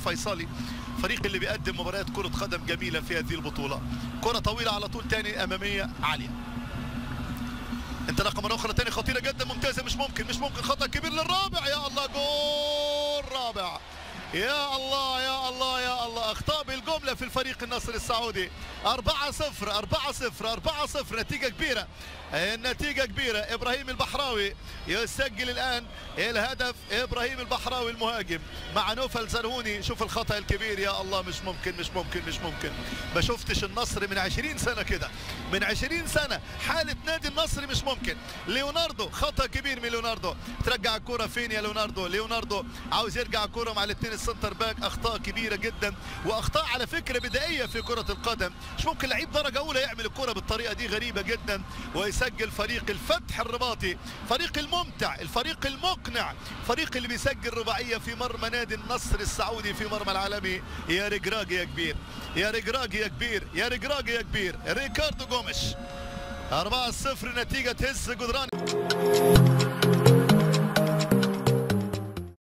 الفيصلي فريق اللي بيقدم مباريات كرة قدم جميلة في هذه البطولة كرة طويلة على طول تاني أمامية عالية انطلاقة مرة أخرى تاني خطيرة جدا ممتازة مش ممكن مش ممكن خطأ كبير للرابع يا الله جول رابع يا الله يا الله يا الله اخطاء بالجملة في الفريق النصر السعودي 4 0 4 0 4 0 نتيجة كبيرة النتيجة كبيرة ابراهيم البحراوي يسجل الان الهدف ابراهيم البحراوي المهاجم مع نوفل زرهوني شوف الخطأ الكبير يا الله مش ممكن مش ممكن مش ممكن ما شفتش النصر من 20 سنة كده من 20 سنة حالة نادي النصر مش ممكن ليوناردو خطأ كبير من ليوناردو ترجع الكرة فين يا ليوناردو ليوناردو عاوز يرجع الكرة مع الاثنين السنتر باك اخطاء كبيرة جدا واخطاء على فكرة بدائية في كرة القدم مش ممكن لعيب درجة اولى يعمل الكرة بالطريقة دي غريبة جدا ويسجل فريق الفتح الرباطي فريق الممتع الفريق المقنع فريق اللي بيسجل رباعية في مرمى نادي النصر السعودي في مرمى العالمي يا رجراجي يا كبير يا رجراجي يا كبير يا رجراجي يا كبير ريكاردو جومش 4-0 نتيجة هز جدران